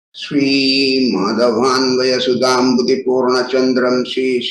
श्रीमाधवान्वयसुधाम्बुतिपूर्णचन्द्रम्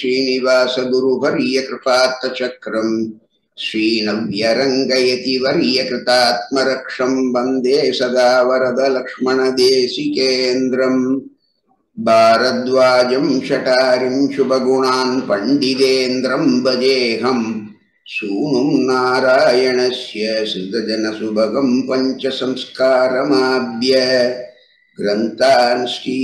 श्रीश्रीनिवासगुरुवर्यकृपात्तचक्रम् श्रीनव्यरङ्गयति वर्यकृतात्मरक्षम् वन्दे सदा वरदलक्ष्मणदेशिकेन्द्रम् भारद्वाजम् शटारिम् शुभगुणान् पण्डितेन्द्रम् भजेऽहम् सूनुम् नारायणस्य सृतजनसुभगम् पञ्चसंस्कारमाभ्य ग्रन्थान्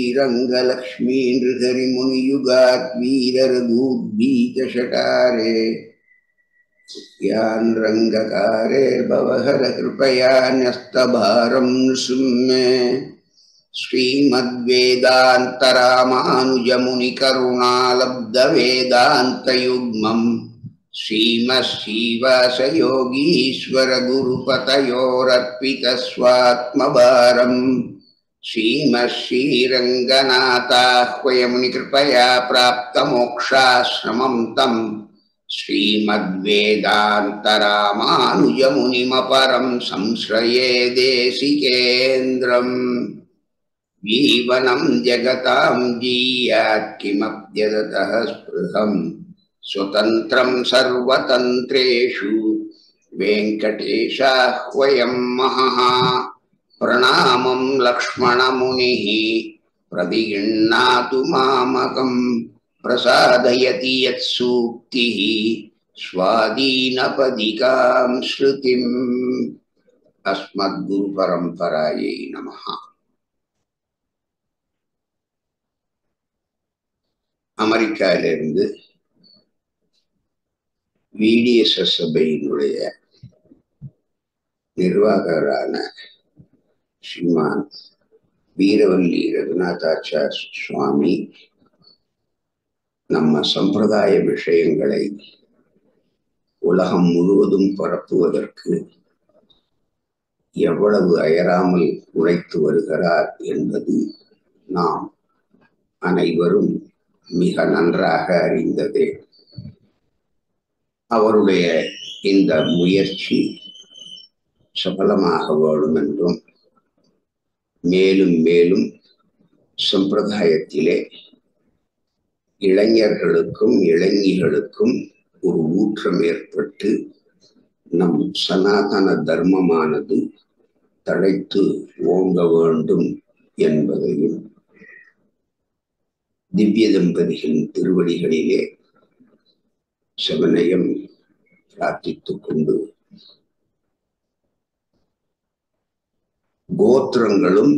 श्रीरङ्गलक्ष्मीनृहरिमुनियुगात् वीररघूद्भीतशटारे यान् रङ्गकारे भवहर कृपया न्यस्तभारं नृसिंहे श्रीमद्वेदान्तरामानुजमुनिकरुणालब्धवेदान्तयुग्मम् श्रीमशिवसयोगीश्वरगुरुपतयोरर्पितस्वात्मभारम् श्रीमश्रीरङ्गनाथाह्वयमुनिकृपया प्राप्तमोक्षाश्रमं तम् श्रीमद्वेदान्तरामानुजमुनिमपरं संश्रये देशिकेन्द्रम् जीवनं जगतां जीयात् किमप्यदतः स्पृहम् स्वतन्त्रं सर्वतन्त्रेषु वेङ्कटेशाह्वयं महः प्रणामं लक्ष्मणमुनिः प्रतिगृह्णातु मामकं प्रसादयति यत्सूक्तिः स्वाधीनपदिकां श्रुतिम् अस्मद्गुरुपरम्परायै नमः அமெரிக்காவிலிருந்து விடிஎஸ்எஸ் சபையினுடைய நிர்வாகரான ஸ்ரீமான் வீரவல்லி ரகுநாதாச்சார் சுவாமி நம்ம சம்பிரதாய விஷயங்களை உலகம் முழுவதும் பரப்புவதற்கு எவ்வளவு அயராமல் உழைத்து வருகிறார் என்பது நாம் அனைவரும் மிக நன்றாக அறிந்ததே அவருடைய இந்த முயற்சி சபலமாக வேணும் என்றும் மேலும் மேலும் சம்பிரதாயத்திலே இளைஞர்களுக்கும் இளைஞர்களுக்கும் ஒரு ஊற்றம் ஏற்பட்டு நம் சனாதன தர்மமானது தழைத்து ஓங்க வேண்டும் என்பதையும் திவ்ய தம்பதிகளின் திருவடிகளிலே சமநயம் பிரார்த்தித்துக் கொண்டு கோத்திரங்களும்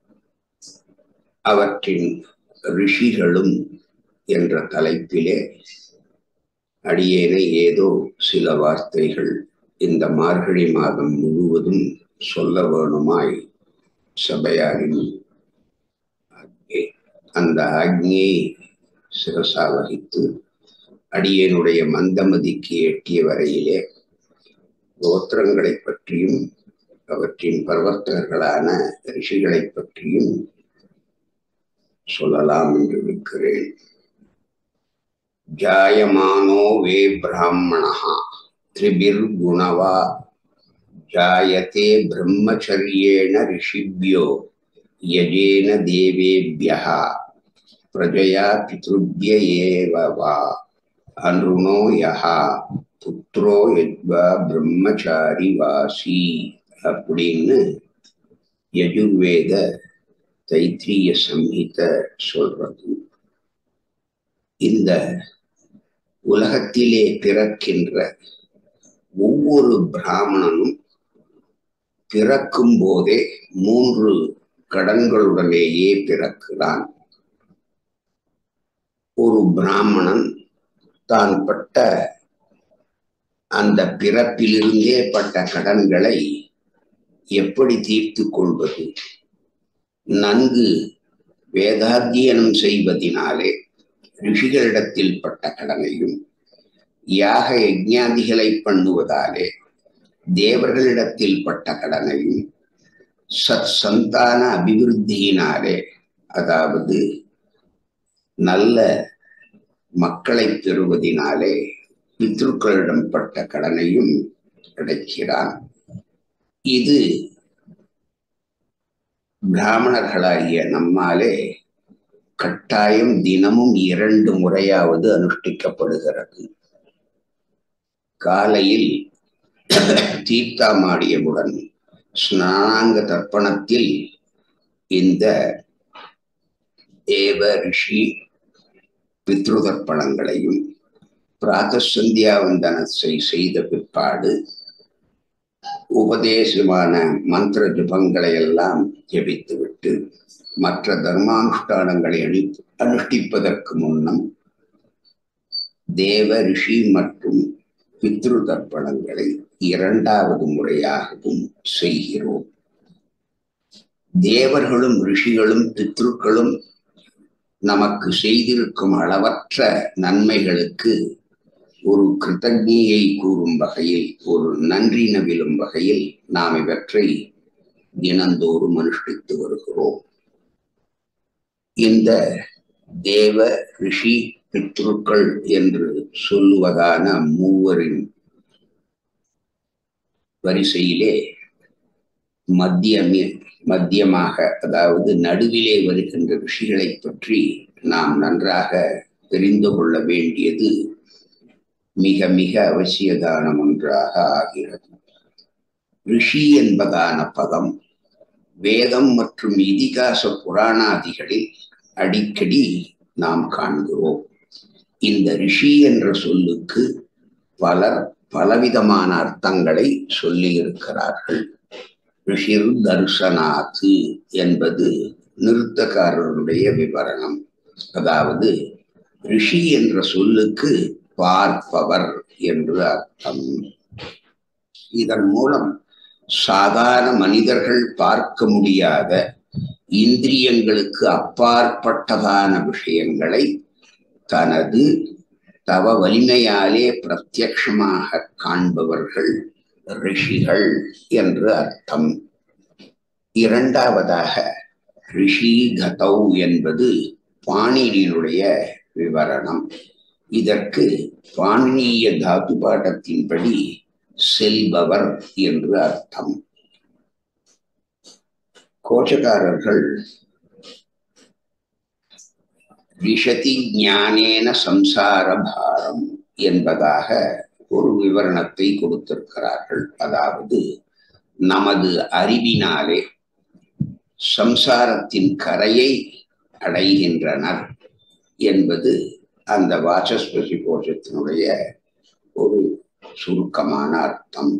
அவற்றின் ரிஷிகளும் என்ற தலைப்பிலே அடியேனை ஏதோ சில வார்த்தைகள் இந்த மார்கழி மாதம் முழுவதும் சொல்ல வேணுமாய் சபையாரின் அந்த ஆக்னியை சிரசா வகித்து அடியனுடைய மந்தமதிக்கு எட்டிய வரையிலே கோத்திரங்களை பற்றியும் அவற்றின் பர்வர்த்தகர்களான ரிஷிகளை பற்றியும் சொல்லலாம் என்று இருக்கிறேன் ஜாயமானோ வே பிராமணா திரிபிர்குணவா ஜாயத்தே பிரம்மச்சரியேண ரிஷிபியோ யஜேன தேவேபியः பிரஜயா பித்ருபிய ஏவ வா அனுணோ யஹா புத்ரோ யத்வா பிரம்மச்சாரி வாசி அப்படின்னு யஜுர்வேத தைத்திரிய சம்ஹித சொல்றது இந்த உலகத்திலே பிறக்கின்ற ஒவ்வொரு பிராமணனும் பிறக்கும் போதே மூன்று கடன்களுடனேயே பிறக்கிறான் ஒரு பிராமணன் தான் பட்ட அந்த பிறப்பிலிருந்தே பட்ட கடன்களை எப்படி தீர்த்து கொள்வது நன்கு வேதாத்தியனம் செய்வதினாலே ரிஷிகளிடத்தில் பட்ட கடனையும் யாக யஜ்ஞாதிகளை பண்ணுவதாலே தேவர்களிடத்தில் பட்ட கடனையும் சத் சந்தான அபிவிருத்தியினாலே அதாவது நல்ல மக்களை பெறுவதினாலே பித்ருக்களிடம் பட்ட கடனையும் கிடைக்கிறான் இது பிராமணர்களாகிய நம்மாலே கட்டாயம் தினமும் இரண்டு முறையாவது அனுஷ்டிக்கப்படுகிறது காலையில் தீர்த்தாமாடியவுடன் ஸ்நானாங்க தர்ப்பணத்தில் இந்த தேவ ரிஷி பித்ரு தர்ப்பணங்களையும் பிராத்த சந்தியாவந்தனத்தை செய்த பிற்பாடு உபதேசமான மந்திர ஜபங்களை எல்லாம் ஜபித்துவிட்டு மற்ற தர்மானுஷ்டானங்களை அனு அனுஷ்டிப்பதற்கு முன்னம் தேவ ரிஷி மற்றும் பித்ரு தர்ப்பணங்களை இரண்டாவது முறையாகவும் செய்கிறோம் தேவர்களும் ரிஷிகளும் பித்ருக்களும் நமக்கு செய்திருக்கும் அளவற்ற நன்மைகளுக்கு ஒரு கிருத்தஜையை கூறும் வகையில் ஒரு நன்றி நவிலும் வகையில் நாம் இவற்றை தினந்தோறும் அனுஷ்டித்து வருகிறோம் இந்த தேவ ரிஷி பித்ருக்கள் என்று சொல்லுவதான மூவரின் வரிசையிலே மத்தியமே மத்தியமாக அதாவது நடுவிலே வருகின்ற ரிஷிகளை பற்றி நாம் நன்றாக தெரிந்து கொள்ள வேண்டியது மிக மிக அவசியதான ஒன்றாக ஆகிறது ரிஷி என்பதான பதம் வேதம் மற்றும் இதிகாச புராணாதிகளில் அடிக்கடி நாம் காண்கிறோம் இந்த ரிஷி என்ற சொல்லுக்கு பலர் பலவிதமான அர்த்தங்களை சொல்லி இருக்கிறார்கள் ரிஷிர் தர்சனாத்து என்பது நிறுத்தக்காரருடைய விவரணம் அதாவது ரிஷி என்ற சொல்லுக்கு பார்ப்பவர் என்று அர்த்தம் இதன் மூலம் சாதாரண மனிதர்கள் பார்க்க முடியாத இந்திரியங்களுக்கு அப்பாற்பட்டதான விஷயங்களை தனது தவ வலிமையாலே பிரத்யக்ஷமாக காண்பவர்கள் ரிஷிகள் என்று அர்த்தம் இரண்டாவதாக ரிஷி கதௌ என்பது பாணினியினுடைய விவரணம் இதற்கு பாணினிய தாத்து பாடத்தின்படி செல்பவர் என்று அர்த்தம் கோச்சக்காரர்கள் ரிஷதி ஞானேன சம்சார பாரம் என்பதாக ஒரு விவரணத்தை கொடுத்திருக்கிறார்கள் அதாவது நமது அறிவினாலே சம்சாரத்தின் கரையை அடைகின்றனர் என்பது அந்த வாசஸ்பதி கோஷத்தினுடைய ஒரு சுருக்கமான அர்த்தம்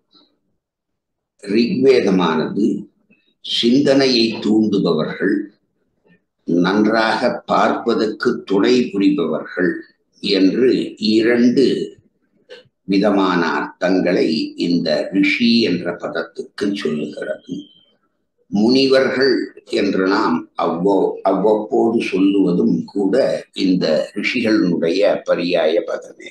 ரிக்வேதமானது சிந்தனையை தூண்டுபவர்கள் நன்றாக பார்ப்பதற்கு துணை புரிபவர்கள் என்று இரண்டு விதமான அர்த்தங்களை இந்த ரிஷி என்ற பதத்துக்கு சொல்லுகிறது முனிவர்கள் என்று நாம் அவ்வோ அவ்வப்போது சொல்லுவதும் கூட இந்த ரிஷிகளுடைய பரியாய பதமே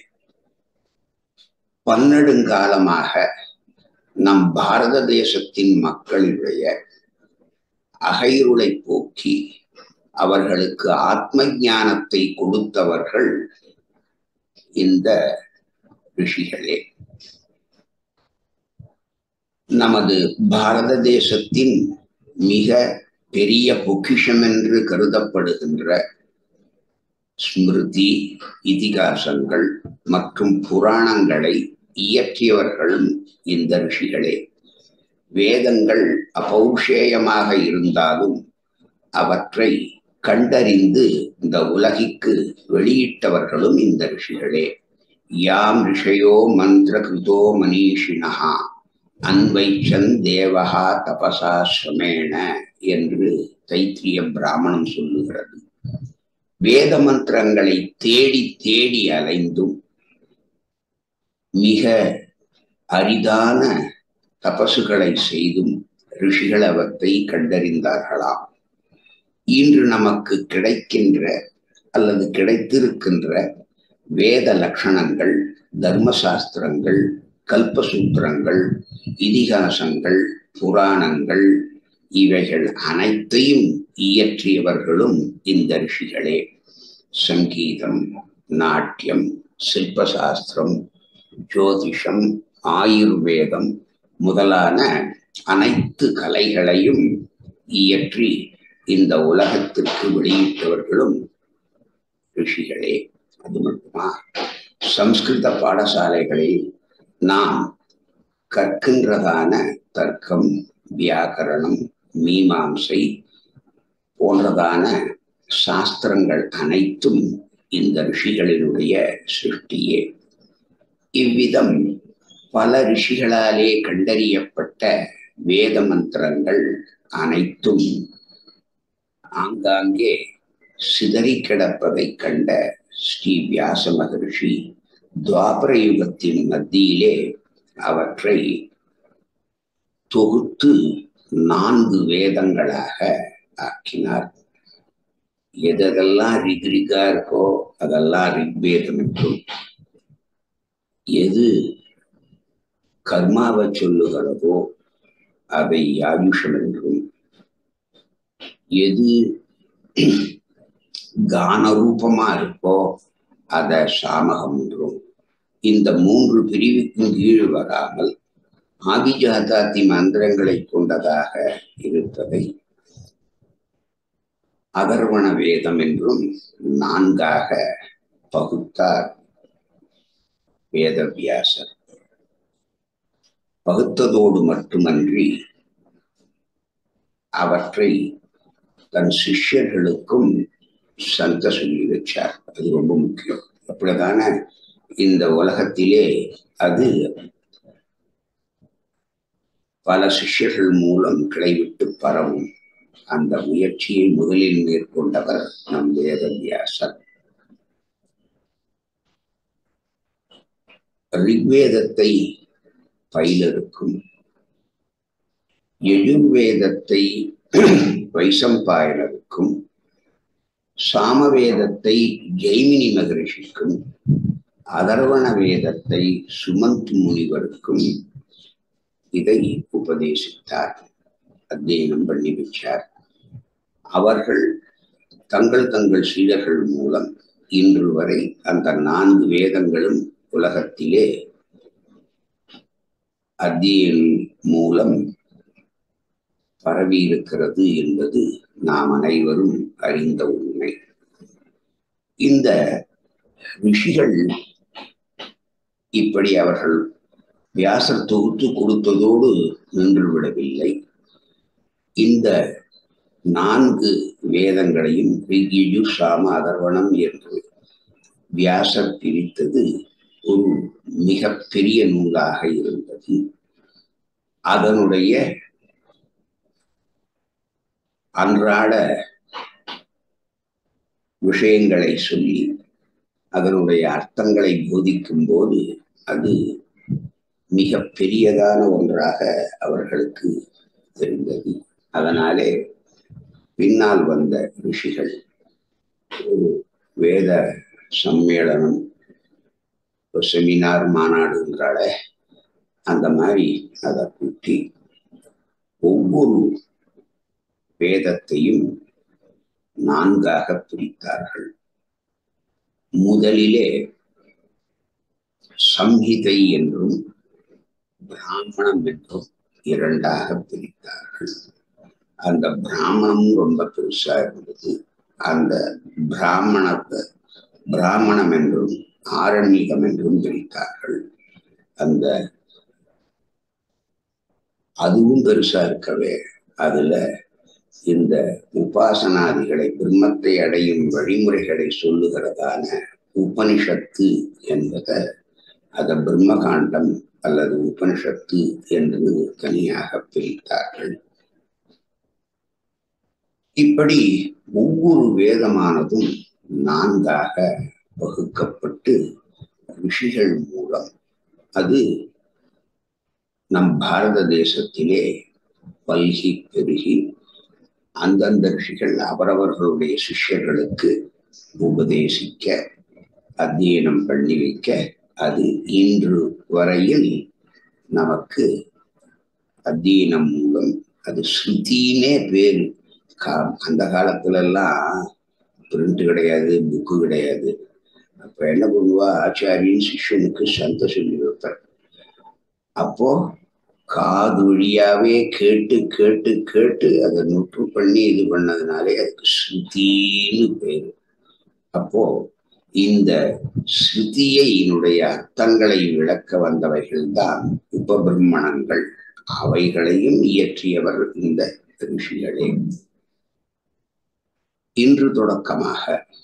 பன்னெடுங்காலமாக நம் பாரத தேசத்தின் மக்களுடைய அகைருளை போக்கி அவர்களுக்கு ஆத்ம ஞானத்தை கொடுத்தவர்கள் இந்த ரிஷிகளே நமது பாரத தேசத்தின் மிக பெரிய பொக்கிஷம் என்று கருதப்படுகின்ற ஸ்மிருதி இதிகாசங்கள் மற்றும் புராணங்களை இயற்றியவர்களும் இந்த ரிஷிகளே வேதங்கள் அபௌஷேயமாக இருந்தாலும் அவற்றை கண்டறிந்து இந்த உலகிற்கு வெளியிட்டவர்களும் இந்த ரிஷிகளே யாம் ரிஷயோ மந்திர கிருதோ மனிஷினஹா அன்வைச்சன் தேவஹா தபசா ஸ்ரமேண என்று தைத்திரிய பிராமணம் சொல்லுகிறது வேத மந்திரங்களை தேடி தேடி அலைந்தும் மிக அரிதான தபசுகளை செய்தும் ரிஷிகள் அவற்றை கண்டறிந்தார்களாம் இன்று நமக்கு கிடைக்கின்ற அல்லது கிடைத்திருக்கின்ற வேத லட்சணங்கள் தர்மசாஸ்திரங்கள் கல்பசூத்திரங்கள் இதிகாசங்கள் புராணங்கள் இவைகள் அனைத்தையும் இயற்றியவர்களும் இந்த ரிஷிகளே சங்கீதம் நாட்டியம் சில்பசாஸ்திரம் ஜோதிஷம் ஆயுர்வேதம் முதலான அனைத்து கலைகளையும் இயற்றி இந்த உலகத்திற்கு வெளியிட்டவர்களும் ரிஷிகளே அது மட்டுமா சம்ஸ்கிருத பாடசாலைகளில் நாம் கற்கின்றதான தர்க்கம் வியாக்கரணம் மீமாம்சை போன்றதான சாஸ்திரங்கள் அனைத்தும் இந்த ரிஷிகளினுடைய சிருஷ்டியே இவ்விதம் பல ரிஷிகளாலே கண்டறியப்பட்ட வேத மந்திரங்கள் அனைத்தும் ஆங்காங்கே சிதறி கிடப்பதை கண்ட ஸ்ரீ வியாச மகரிஷி துவாபர யுகத்தின் மத்தியிலே அவற்றை தொகுத்து நான்கு வேதங்களாக ஆக்கினார் எதெல்லாம் ரிக்ரிகா இருக்கோ அதெல்லாம் ரிக்வேதம் என்றும் எது கர்மாவை சொல்லுகிறதோ அதை யாயுஷம் என்றும் எது கானரூபமா இருக்கோ அத சாமகம் என்றும் இந்த மூன்று பிரிவுக்கும் கீழ் வராமல் ஆதிஜாதாதி மந்திரங்களை கொண்டதாக இருப்பதை அதர்வண வேதம் என்றும் நான்காக பகுத்தார் வேதவியாசர் பகுத்ததோடு மட்டுமன்றி அவற்றை தன் சிஷ்யர்களுக்கும் சந்த சொல்லி வச்சார் அது ரொம்ப முக்கியம் அப்படிதான இந்த உலகத்திலே அது பல சிஷ்யர்கள் மூலம் கிளைவிட்டு பரவும் அந்த முயற்சியை முதலில் மேற்கொண்டவர் நம் வேதவியாசர் ரிக்வேதத்தை பயிலருக்கும் எஜுர்வேதத்தை வைசம்பாயனருக்கும் சாமவேதத்தை ஜெய்மினி மகரிஷிக்கும் அதர்வண வேதத்தை சுமந்த் முனிவருக்கும் இதை உபதேசித்தார் அத்தியனம் பண்ணி வச்சார் அவர்கள் தங்கள் தங்கள் சீடர்கள் மூலம் இன்று வரை அந்த நான்கு வேதங்களும் உலகத்திலே அத்தியன் மூலம் பரவி இருக்கிறது என்பது நாம் அனைவரும் அறிந்த உண்மை இந்த ரிஷிகள் இப்படி அவர்கள் வியாசர் தொகுத்து கொடுத்ததோடு நின்று விடவில்லை இந்த நான்கு வேதங்களையும் ரிகியு சாம அதர்வணம் என்று வியாசர் பிரித்தது ஒரு மிக பெரிய நூலாக இருந்தது அதனுடைய அன்றாட விஷயங்களை சொல்லி அதனுடைய அர்த்தங்களை போதிக்கும் போது அது மிக பெரியதான ஒன்றாக அவர்களுக்கு தெரிந்தது அதனாலே பின்னால் வந்த ரிஷிகள் ஒரு வேத சம்மேளனம் செமினார் மாநாடுங்கிறால அந்த மாதிரி அதை கூட்டி ஒவ்வொரு வேதத்தையும் நான்காக பிரித்தார்கள் முதலிலே சம்ஹிதை என்றும் பிராமணம் என்றும் இரண்டாக பிரித்தார்கள் அந்த பிராமணம் ரொம்ப பெருசா இருந்தது அந்த பிராமணத்தை பிராமணம் என்றும் ஆரண்யகம் என்றும் பிரித்தார்கள் அந்த அதுவும் பெருசா இருக்கவே அதுல இந்த உபாசனாதிகளை பிரம்மத்தை அடையும் வழிமுறைகளை சொல்லுகிறதான உபனிஷத்து என்பதை அத பிரம்மகாண்டம் அல்லது உபனிஷத்து என்று தனியாக பிரித்தார்கள் இப்படி ஒவ்வொரு வேதமானதும் நான்காக வகுக்கப்பட்டு ரிஷிகள் மூலம் அது நம் பாரத தேசத்திலே பல்கி பெருகி அந்தந்த ரிஷிகள் அவரவர்களுடைய சிஷ்யர்களுக்கு உபதேசிக்க அத்தியனம் பண்ணி வைக்க அது இன்று வரையில் நமக்கு அத்தியனம் மூலம் அது ஸ்ருதினே பேரு கா அந்த காலத்துல எல்லாம் பிரிண்ட் கிடையாது புக்கு கிடையாது அப்ப என்ன பண்ணுவா ஆச்சாரியன் சிஷ்யனுக்கு சந்த சொல்லி வைப்பார் அப்போ காது வழியாவே கேட்டு கேட்டு கேட்டு அதை நுற்று பண்ணி இது பண்ணதுனாலே அதுக்கு ஸ்ருதின்னு பேரு அப்போ இந்த ஸ்ருதியினுடைய அர்த்தங்களை விளக்க வந்தவைகள் தான் உபபிரம்மணங்கள் அவைகளையும் இயற்றியவர் இந்த ரிஷிகளே இன்று தொடக்கமாக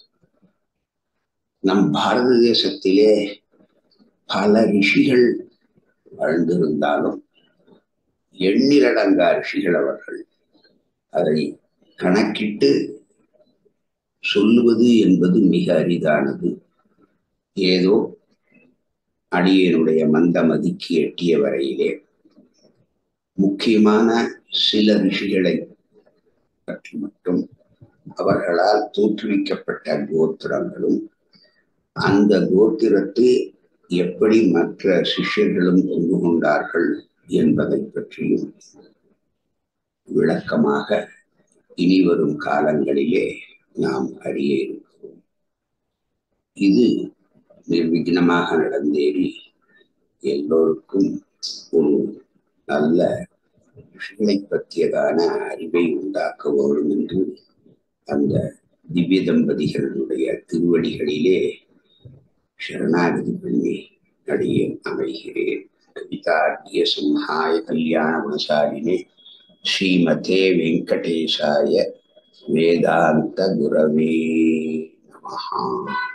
நம் பாரத தேசத்திலே பல ரிஷிகள் வாழ்ந்திருந்தாலும் எண்ணிலடங்கா ரிஷிகள் அவர்கள் அதை கணக்கிட்டு சொல்லுவது என்பது மிக அரிதானது ஏதோ அடியனுடைய மந்தமதிக்கு எட்டிய வரையிலே முக்கியமான சில ரிஷிகளை பற்றி மட்டும் அவர்களால் தோற்றுவிக்கப்பட்ட கோத்திரங்களும் அந்த கோத்திரத்தை எப்படி மற்ற சிஷ்யர்களும் கொண்டு கொண்டார்கள் என்பதை பற்றியும் விளக்கமாக இனி வரும் காலங்களிலே நாம் அறிய இருக்கிறோம் இது நிர்விக்னமாக நடந்தேறி எல்லோருக்கும் ஒரு நல்ல விஷயங்களை பற்றியதான அறிவை உண்டாக்க வேண்டும் என்று அந்த திவ்ய தம்பதிகளுடைய திருவடிகளிலே சரணாகதி பண்ணி அடியே அமைகிறேன் கவிதார்க்கிய சிம்ஹாய கல்யாண குணசாலினே ஸ்ரீமதே வெங்கடேசாய வேதாந்த குரவே நமஹா